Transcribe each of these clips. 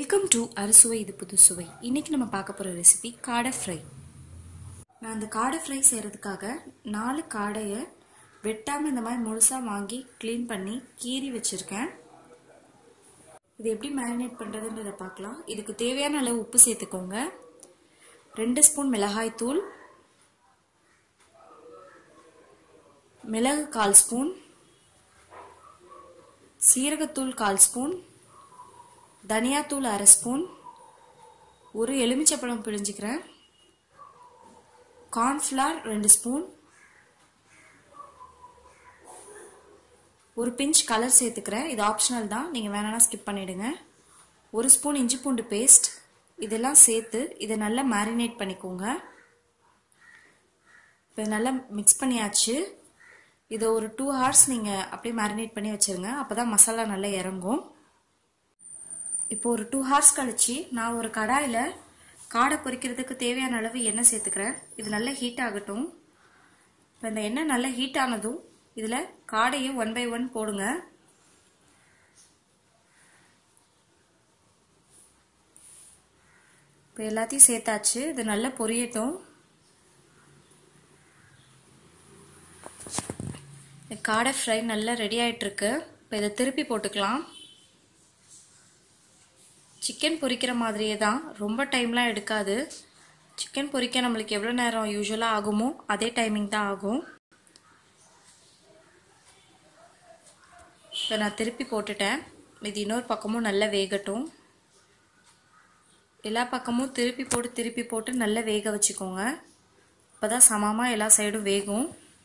welcome to அறுசுவை இது புது சுவை இன்னைக்கு நம்ம பார்க்க போகிற ரெசிபி காடை ஃப்ரை நான் அந்த காடை ஃப்ரை செய்கிறதுக்காக நாலு காடையை வெட்டாமல் இந்த மாதிரி முழுசாக வாங்கி க்ளீன் பண்ணி கீறி வச்சுருக்கேன் இது எப்படி மேரினேட் பண்ணுறதுன்றதை பார்க்கலாம் இதுக்கு தேவையான அளவு உப்பு சேர்த்துக்கோங்க ரெண்டு ஸ்பூன் மிளகாய் தூள் மிளகு கால் ஸ்பூன் சீரகத்தூள் கால் ஸ்பூன் தனியாத்தூள் அரை ஸ்பூன் ஒரு எலுமிச்சப்பழம் பிழிஞ்சிக்கிறேன் கார்ன்ஃப்ளார் ரெண்டு ஸ்பூன் ஒரு பிஞ்ச் கலர் சேர்த்துக்கிறேன் இது ஆப்ஷனல் தான் நீங்கள் வேணாம்னா ஸ்கிப் பண்ணிவிடுங்க ஒரு ஸ்பூன் இஞ்சி பூண்டு பேஸ்ட் இதெல்லாம் சேர்த்து இதை நல்லா மேரினேட் பண்ணிக்கோங்க இப்போ நல்லா மிக்ஸ் பண்ணியாச்சு இதை ஒரு டூ ஹவர்ஸ் நீங்கள் அப்படியே மேரினேட் பண்ணி வச்சுருங்க அப்போ தான் மசாலா நல்லா இறங்கும் இப்போ ஒரு டூ ஹவர்ஸ் கழிச்சு நான் ஒரு கடாயில் காடை பொரிக்கிறதுக்கு தேவையான அளவு எண்ணெய் சேர்த்துக்கிறேன் இது நல்லா ஹீட் ஆகட்டும் இப்போ இந்த எண்ணெய் நல்லா ஹீட் ஆனதும் இதில் காடையை ஒன் பை ஒன் போடுங்க இப்போ எல்லாத்தையும் சேர்த்தாச்சு இது நல்லா பொரியட்டும் காடை ஃப்ரை நல்லா ரெடி ஆகிட்டுருக்கு இப்போ இதை திருப்பி போட்டுக்கலாம் சிக்கன் பொரிக்கிற மாதிரியே தான் ரொம்ப டைம்லாம் எடுக்காது சிக்கன் பொரிக்க நம்மளுக்கு எவ்வளோ நேரம் யூஸ்வலாக ஆகுமோ அதே டைமிங் தான் ஆகும் இப்போ நான் திருப்பி போட்டுட்டேன் இது இன்னொரு பக்கமும் நல்லா வேகட்டும் எல்லா பக்கமும் திருப்பி போட்டு திருப்பி போட்டு நல்லா வேக வச்சுக்கோங்க இப்போ தான் சமமாக எல்லா சைடும் வேகும்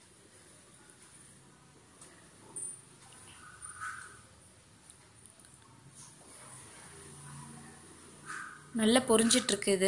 நல்லா பொரிஞ்சிட்ருக்கு இது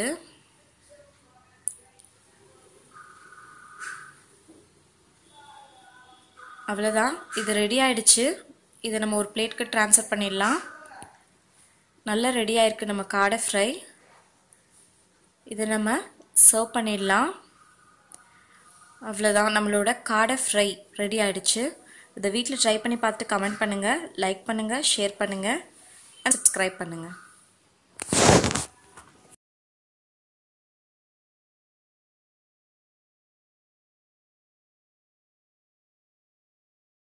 அவ்வளோதான் இது ரெடி ஆயிடுச்சு இதை நம்ம ஒரு பிளேட்க்கு ட்ரான்ஸ்ஃபர் பண்ணிடலாம் நல்லா ரெடி ஆயிருக்கு நம்ம காடை ஃப்ரை இதை நம்ம சர்வ் பண்ணிடலாம் அவ்வளோதான் நம்மளோட காடை ஃப்ரை ரெடி ஆயிடுச்சு இதை வீட்டில் ட்ரை பண்ணி பார்த்து கமெண்ட் பண்ணுங்கள் லைக் பண்ணுங்கள் ஷேர் பண்ணுங்கள் அண்ட் சப்ஸ்கிரைப் பண்ணுங்கள்